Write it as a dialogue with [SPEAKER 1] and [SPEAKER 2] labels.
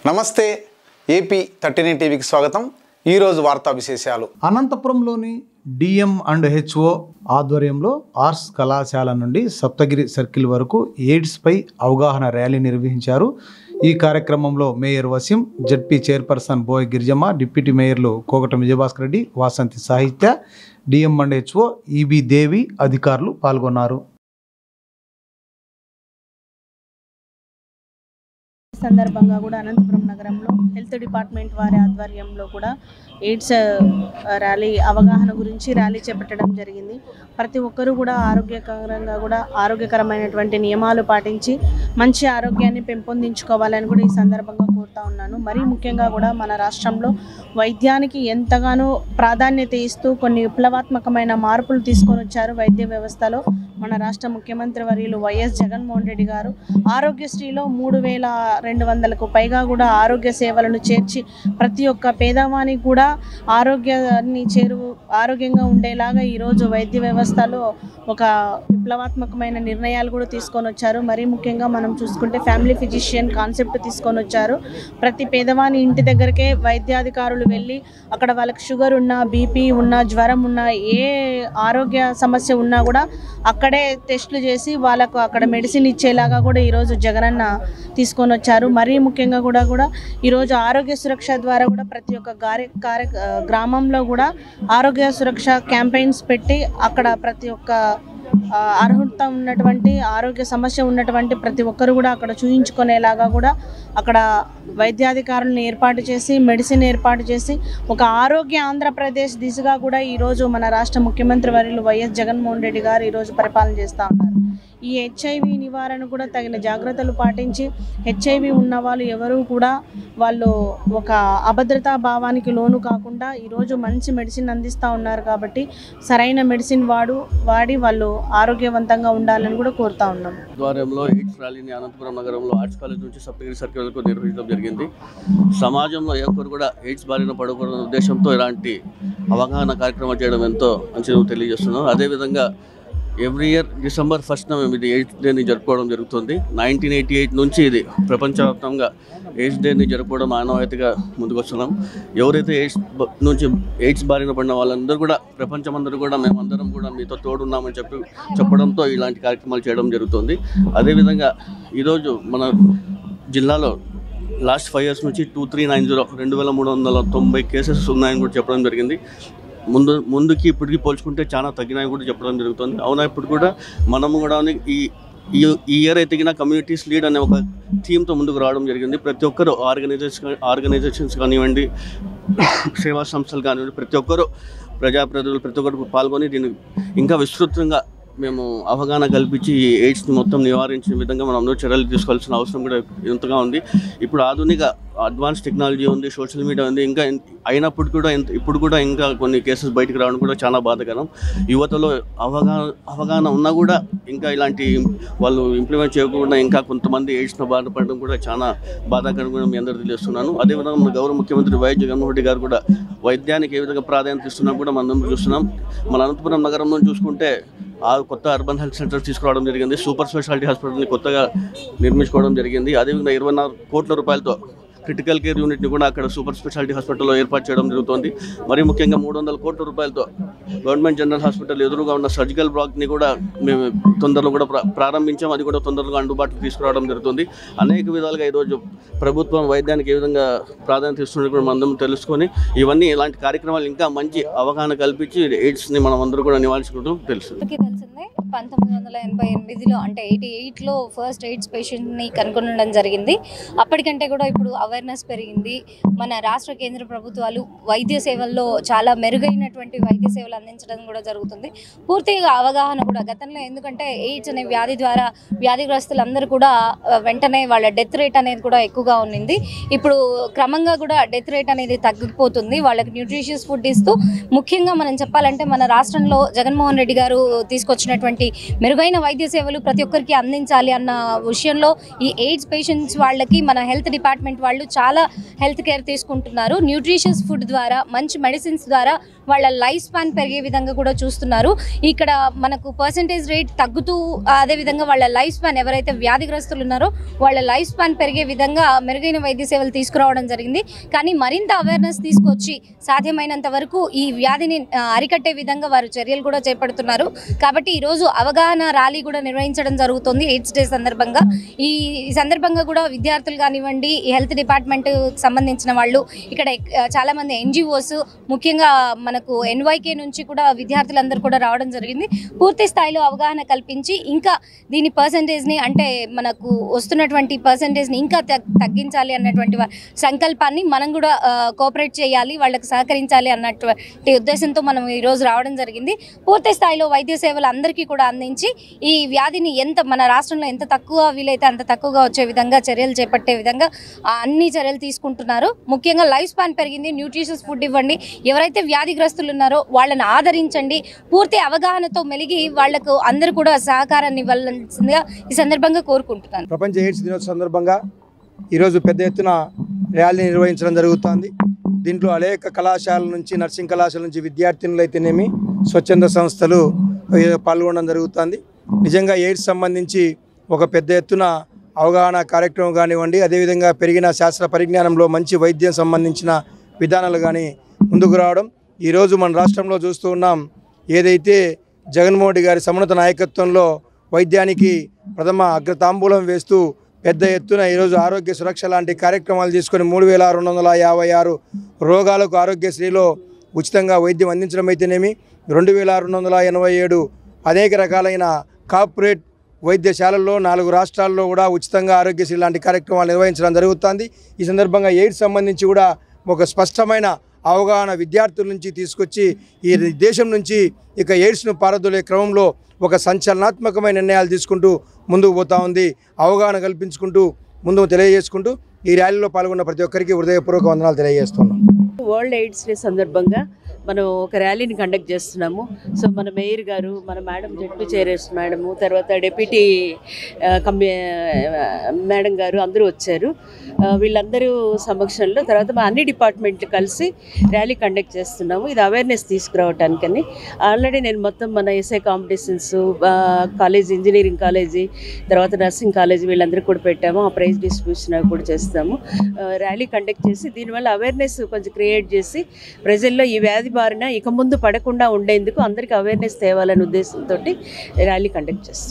[SPEAKER 1] నమస్తే AP thirty nine టీవీకి స్వాగతం ఈరోజు వార్తా విశేషాలు
[SPEAKER 2] అనంతపురంలోని డిఎం అండ్ హెచ్ఓ ఆధ్వర్యంలో ఆర్ట్స్ కళాశాల నుండి సప్తగిరి సర్కిల్ వరకు ఎయిడ్స్పై అవగాహన ర్యాలీ నిర్వహించారు ఈ కార్యక్రమంలో mayor Waseem ZP chairperson Boya Girijamma deputy మేయర్లు Kogata Vijayabhaskar Reddy Vasanthi Sahitya DM and HO EB Devi అధికారులు పాల్గొన్నారు
[SPEAKER 3] ఈ సందర్భంగా కూడా అనంతపురం నగరంలో హెల్త్ డిపార్ట్మెంట్ వారి ఆధ్వర్యంలో కూడా ఎయిడ్స్ ఆ, ర్యాలీ అవగాహన గురించి ర్యాలీ చేపట్టడం జరిగింది ప్రతి ఒక్కరూ కూడా ఆరోగ్యకరంగా కూడా ఆరోగ్యకరమైనటువంటి నియమాలు పాటించి మంచి ఆరోగ్యాన్ని పెంపొందించుకోవాలని కూడా ఈ సందర్భంగా కోరుతా ఉన్నాను మరీ ముఖ్యంగా కూడా మన రాష్ట్రంలో వైద్యానికి ఎంతగానో ప్రాధాన్యత ఇస్తూ కొన్ని విప్లవాత్మకమైన మార్పులు తీసుకొని వచ్చారు వైద్య వ్యవస్థలో మన రాష్ట్ర ముఖ్యమంత్రి వర్యులు వైఎస్ జగన్మోహన్ రెడ్డి గారు ఆరోగ్యశ్రీలో మూడు వేల రెండు వందలకు పైగా కూడా ఆరోగ్య సేవలను చేర్చి ప్రతి ఒక్క పేదవానికి కూడా ఆరోగ్యాన్ని చేరువు ఆరోగ్యంగా ఉండేలాగా ఈరోజు వైద్య వ్యవస్థలో ఒక విప్లవాత్మకమైన నిర్ణయాలు కూడా తీసుకొని వచ్చారు మరీ ముఖ్యంగా మనం చూసుకుంటే ఫ్యామిలీ ఫిజిషియన్ కాన్సెప్ట్ తీసుకొని వచ్చారు ప్రతి పేదవాని ఇంటి దగ్గరకే వైద్యాధికారులు వెళ్ళి అక్కడ వాళ్ళకి షుగర్ ఉన్నా బీపీ ఉన్నా జ్వరం ఉన్నా ఏ ఆరోగ్య సమస్య ఉన్నా కూడా అక్కడే టెస్టులు చేసి వాళ్ళకు అక్కడ మెడిసిన్ ఇచ్చేలాగా కూడా ఈరోజు జగనన్న తీసుకొని వచ్చారు మరీ ముఖ్యంగా కూడా కూడా ఈరోజు ఆరోగ్య సురక్ష ద్వారా కూడా ప్రతి ఒక్క కార్య కార్య గ్రామంలో కూడా ఆరోగ్య సురక్ష క్యాంపెయిన్స్ పెట్టి అక్కడ ప్రతి ఒక్క ఆ, అర్హత ఉన్నటువంటి ఆరోగ్య సమస్య ఉన్నటువంటి ప్రతి ఒక్కరు కూడా అక్కడ చూయించుకునేలాగా కూడా అక్కడ వైద్యాధికారులను ఏర్పాటు చేసి మెడిసిన్ ఏర్పాటు చేసి ఒక ఆరోగ్య ఆంధ్రప్రదేశ్ దిశగా కూడా ఈరోజు మన రాష్ట్ర ముఖ్యమంత్రి వర్యులు వైఎస్ జగన్మోహన్ రెడ్డి గారు ఈరోజు పరిపాలన చేస్తూ ఉన్నారు ఈ హెచ్ఐవి నివారణ కూడా తగిన జాగ్రత్తలు పాటించి హెచ్ఐవి ఉన్న వాళ్ళు ఎవరు కూడా వాళ్ళు ఒక అభద్రతా భావానికి లోను కాకుండా ఈరోజు మంచి మెడిసిన్ అందిస్తూ ఉన్నారు కాబట్టి సరైన మెడిసిన్ వాడు వాడి వాళ్ళు ఆరోగ్యవంతంగా ఉండాలని కూడా కోరుతా ఉన్నాం
[SPEAKER 4] ఆధ్వర్యంలో ఎయిడ్స్ ర్యాలీని అనంతపురం నగరంలో ఆర్ట్స్ కాలేజ్ నుంచి సప్తగిరి సర్కిల్ వరకు నిర్వహించడం జరిగింది సమాజంలో ఏ ఒక్కరు కూడా ఎయిడ్స్ బారిన పడకూడదన్న ఉద్దేశంతో ఇలాంటి అవగాహన కార్యక్రమం చేయడం ఎంతో మంచిగా తెలియజేస్తున్నాం అదేవిధంగా ఎవ్రీ ఇయర్ డిసెంబర్ ఫస్ట్న మేము ఇది ఎయిడ్స్ డేని జరుపుకోవడం జరుగుతుంది నైన్టీన్ ఎయిటీ ఎయిట్ నుంచి ఇది ప్రపంచవ్యాప్తంగా ఎయిడ్స్ డేని జరుపుకోవడం ఆనవాయితీగా ముందుకొస్తున్నాం ఎవరైతే ఎయిడ్స్ బ- నుంచి ఎయిడ్స్ బారిన పడిన వాళ్ళందరూ కూడా ప్రపంచమందరూ కూడా మేమందరం కూడా మీతో తోడున్నామని చెప్పి చెప్పడంతో ఇలాంటి కార్యక్రమాలు చేయడం జరుగుతుంది అదేవిధంగా ఈరోజు మన జిల్లాలో లాస్ట్ ఫైవ్ ఇయర్స్ నుంచి టూ త్రీ నైన్ జీరో రెండు వేల మూడు వందల తొంభై కేసెస్ ఉన్నాయని కూడా చెప్పడం జరిగింది ముందు ముందుకి ఇప్పటికి పోల్చుకుంటే చాలా తగ్గినాయి కూడా చెప్పడం జరుగుతుంది అవునా ఇప్పుడు కూడా మనము కూడా ఈ ఈ ఈ ఇయర్ ఎదిగిన కమ్యూనిటీస్ లీడ్ అనే ఒక థీమ్తో ముందుకు రావడం జరిగింది ప్రతి ఒక్కరు ఆర్గనైజేషన్ ఆర్గనైజేషన్స్ కానివ్వండి సేవా సంస్థలు కానివ్వండి ప్రతి ఒక్కరు ప్రజాప్రతినిధులు ప్రతి ఒక్కరు పాల్గొని దీన్ని ఇంకా విస్తృతంగా మేము అవగాహన కల్పించి ఈ ఎయిడ్స్ని మొత్తం నివారించిన విధంగా మనం అందరూ చర్యలు తీసుకోవాల్సిన అవసరం కూడా ఎంతగా ఉంది ఇప్పుడు ఆధునిక అడ్వాన్స్ టెక్నాలజీ ఉంది సోషల్ మీడియా ఉంది ఇంకా ఎన్- అయినప్పుడు కూడా ఎంత- ఇప్పుడు కూడా ఇంకా కొన్ని కేసెస్ బయటకు రావడం కూడా చాలా బాధాకరం యువతలో అవగాహన అవగాహన ఉన్నా కూడా ఇంకా ఇలాంటి వాళ్ళు ఇంప్లిమెంట్ చేయకుండా ఇంకా కొంతమంది ఎయిడ్స్ను బాధపడడం కూడా చాలా బాధాకరం కూడా మీ అందరూ తెలియజేస్తున్నాను అదేవిధంగా మన గౌరవ ముఖ్యమంత్రి వైఎస్ జగన్మోహన్ రెడ్డి గారు కూడా వైద్యానికి ఏ విధంగా ప్రాధాన్యత ఇస్తున్నా కూడా మనం చూస్తున్నాం మన అనంతపురం నగరంలో చూసుకుంటే ఆ కొత్త అర్బన్ హెల్త్ సెంటర్ తీసుకురావడం జరిగింది సూపర్ స్పెషాలిటీ హాస్పిటల్ని కొత్తగా నిర్మించుకోవడం జరిగింది అదేవిధంగా ఇరవై నాలుగు కోట్ల రూపాయలతో క్రిటికల్ కేర్ యూనిట్ని కూడా అక్కడ సూపర్ స్పెషాలిటీ హాస్పిటల్లో ఏర్పాటు చేయడం జరుగుతోంది మరి ముఖ్యంగా మూడు వందల కోట్ల రూపాయలతో గవర్నమెంట్ జనరల్ హాస్పిటల్ ఎదురుగా ఉన్న సర్జికల్ బ్లాక్ని కూడా మేము తొందరలో కూడా ప్రా- ప్రారంభించాం అది కూడా తొందరగా అందుబాటులో తీసుకురావడం జరుగుతుంది అనేక విధాలుగా ఈరోజు ప్రభుత్వం వైద్యానికి ఏ విధంగా ప్రాధాన్యత ఇస్తున్నది కూడా మనం తెలుసుకొని ఇవన్నీ ఇలాంటి కార్యక్రమాలు ఇంకా మంచి అవగాహన కల్పించి ఎయిడ్స్ని మనం అందరూ కూడా నివారించుకుంటూ తెలుసు
[SPEAKER 5] అందరికీ తెలిసిందే పంతొమ్మిది వందల ఎనభై ఎనిమిదిలో అంటే ఎయిటీ ఎయిట్లో ఫస్ట్ ఎయిడ్స్ పేషెంట్ని కనుగొనడం జరిగింది అప్పటికంటే కూడా ఇప్పుడు అవేర్నెస్ పెరిగింది మన రాష్ట్ర కేంద్ర ప్రభుత్వాలు వైద్య సేవల్లో చాలా మెరుగైనటువంటి వైద్య సేవలు అందించడం కూడా జరుగుతుంది పూర్తిగా అవగాహన కూడా గతంలో ఎందుకంటే ఎయిడ్స్ అనే వ్యాధి ద్వారా వ్యాధిగ్రస్తులందరూ కూడా ఆ, వెంటనే వాళ్ళ డెత్ రేట్ అనేది కూడా ఎక్కువగా ఉన్నింది ఇప్పుడు క్రమంగా కూడా డెత్ రేట్ అనేది తగ్గిపోతుంది వాళ్ళకి న్యూట్రిషియస్ ఫుడ్ ఇస్తూ ముఖ్యంగా మనం చెప్పాలంటే మన రాష్ట్రంలో జగన్మోహన్ రెడ్డి గారు తీసుకొచ్చినటువంటి వాళ్ళకి మెరుగైన వైద్య సేవలు ప్రతి ఒక్కరికి అందించాలి అన్న విషయంలో ఈ ఎయిడ్స్ పేషెంట్స్ వాళ్ళకి మన హెల్త్ డిపార్ట్మెంట్ వాళ్ళు చాలా హెల్త్ కేర్ తీసుకుంటున్నారు న్యూట్రిషియస్ ఫుడ్ ద్వారా మంచి మెడిసిన్స్ ద్వారా వాళ్ళ లైఫ్ స్పాన్ పెరిగే విధంగా కూడా చూస్తున్నారు ఇక్కడ మనకు పర్సంటేజ్ రేట్ తగ్గుతూ అదేవిధంగా వాళ్ళ లైఫ్ స్పాన్ ఎవరైతే వ్యాధిగ్రస్తులు ఉన్నారో వాళ్ళ లైఫ్ స్పాన్ పెరిగే విధంగా మెరుగైన వైద్య సేవలు తీసుకురావడం జరిగింది కానీ మరింత అవేర్నెస్ తీసుకొచ్చి సాధ్యమైనంత వరకు ఈ వ్యాధిని ఆ, అరికట్టే విధంగా వారు చర్యలు కూడా చేపడుతున్నారు కాబట్టి ఈరోజు అవగాహన ర్యాలీ కూడా నిర్వహించడం జరుగుతుంది ఎయిడ్స్ డే సందర్భంగా ఈ ఈ సందర్భంగా కూడా విద్యార్థులు కానివ్వండి ఈ హెల్త్ డిపార్ట్మెంట్ సంబంధించిన వాళ్ళు ఇక్కడ ఎక్- చాలా మంది ఎన్జిఓస్ ముఖ్యంగా మనకు ఎన్వైకే నుంచి కూడా విద్యార్థులందరూ కూడా రావడం జరిగింది పూర్తి స్థాయిలో అవగాహన కల్పించి ఇంకా దీని పర్సంటేజ్ని అంటే మనకు వస్తున్నటువంటి పర్సంటేజ్ని ఇంకా తగ్- తగ్గించాలి అన్నటువంటి వా- సంకల్పాన్ని మనం కూడా కోఆపరేట్ చేయాలి వాళ్ళకి సహకరించాలి అన్నటువంటి ఉద్దేశంతో మనం ఈరోజు రావడం జరిగింది పూర్తి స్థాయిలో వైద్య సేవలు అందరికీ కూడా అందించి ఈ వ్యాధిని ఎంత మన రాష్ట్రంలో ఎంత తక్కువ వీలైతే అంత తక్కువగా వచ్చే విధంగా చర్యలు చేపట్టే విధంగా ఆ, అన్ని చర్యలు తీసుకుంటున్నారు ముఖ్యంగా లైఫ్ స్పాన్ పెరిగింది న్యూట్రిషియస్ ఫుడ్ ఇవ్వండి ఎవరైతే వ్యాధిగ్రస్తులు ఉన్నారో వాళ్ళని ఆదరించండి పూర్తి అవగాహనతో మెలిగి వాళ్లకు అందరూ కూడా సహకారాన్ని ఇవ్వాల్సిందిగా ఈ సందర్భంగా కోరుకుంటున్నాను
[SPEAKER 6] ప్రపంచ ఎయిడ్స్ దినోత్సవ సందర్భంగా ఈరోజు పెద్ద ఎత్తున ర్యాలీ నిర్వహించడం జరుగుతోంది దీంట్లో అనేక కళాశాలల నుంచి నర్సింగ్ కళాశాల నుంచి విద్యార్థినులు అయితేనేమి స్వచ్ఛంద సంస్థలు ఏ, పాల్గొనడం జరుగుతుంది నిజంగా ఎయిడ్స్ సంబంధించి ఒక పెద్ద ఎత్తున అవగాహన కార్యక్రమం కానివ్వండి అదేవిధంగా పెరిగిన శాస్త్ర పరిజ్ఞానంలో మంచి వైద్యం సంబంధించిన విధానాలు కానీ ముందుకు రావడం ఈరోజు మన రాష్ట్రంలో చూస్తూ ఉన్నాం ఏదైతే జగన్మోహన్ రెడ్డి గారి సమున్నత నాయకత్వంలో వైద్యానికి ప్రథమ అగ్రతాంబూలం వేస్తూ పెద్ద ఎత్తున ఈరోజు ఆరోగ్య సురక్ష లాంటి కార్యక్రమాలు తీసుకొని మూడు వేల రెండు వందల యాభై ఆరు రోగాలకు ఆరోగ్యశ్రీలో ఉచితంగా వైద్యం అందించడం అయితేనేమి రెండు వేల రెండు వందల ఎనభై ఏడు అనేక రకాలైన కార్పొరేట్ వైద్యశాలల్లో నాలుగు రాష్ట్రాల్లో కూడా ఉచితంగా ఆరోగ్యశ్రీ లాంటి కార్యక్రమాలు నిర్వహించడం జరుగుతుంది ఈ సందర్భంగా ఎయిడ్స్ సంబంధించి కూడా ఒక స్పష్టమైన అవగాహన విద్యార్థుల నుంచి తీసుకొచ్చి ఈ దేశం నుంచి ఇక ఎయిడ్స్ను పారదోలే క్రమంలో ఒక సంచలనాత్మకమైన నిర్ణయాలు తీసుకుంటూ ముందుకు పోతా ఉంది అవగాహన కల్పించుకుంటూ ముందుకు తెలియజేసుకుంటూ ఈ ర్యాలీలో పాల్గొన్న ప్రతి ఒక్కరికి హృదయపూర్వక వందనాలు తెలియజేస్తున్నాం
[SPEAKER 7] వరల్డ్ ఎయిడ్స్ డే సందర్భంగా మనం ఒక ర్యాలీని కండక్ట్ చేస్తున్నాము సో మన మేయర్ గారు మన మేడం జడ్పీ చైర్స్ మేడము తర్వాత డిప్యూటీ కమ్మి మేడం గారు అందరూ వచ్చారు ఆ, వీళ్ళందరూ సమక్షంలో తర్వాత మా అన్ని డిపార్ట్మెంట్లు కలిసి ర్యాలీ కండక్ట్ చేస్తున్నాము ఇది అవేర్నెస్ తీసుకురావటానికని ఆల్రెడీ నేను మొత్తం మన SI competitions college engineering college తర్వాత నర్సింగ్ కాలేజీ వీళ్ళందరూ కూడా పెట్టాము ఆ ప్రైజ్ డిస్ట్రిబ్యూషన్ అవి కూడా చేస్తాము ఆ, ర్యాలీ కండక్ట్ చేసి దీనివల్ల అవేర్నెస్ కొంచెం క్రియేట్ చేసి ప్రజల్లో ఈ వ్యాధి బారిన ఇక ముందు పడకుండా ఉండేందుకు అందరికీ అవేర్నెస్ తేవాలనే ఉద్దేశంతో ర్యాలీ కండక్ట్ చేస్తాం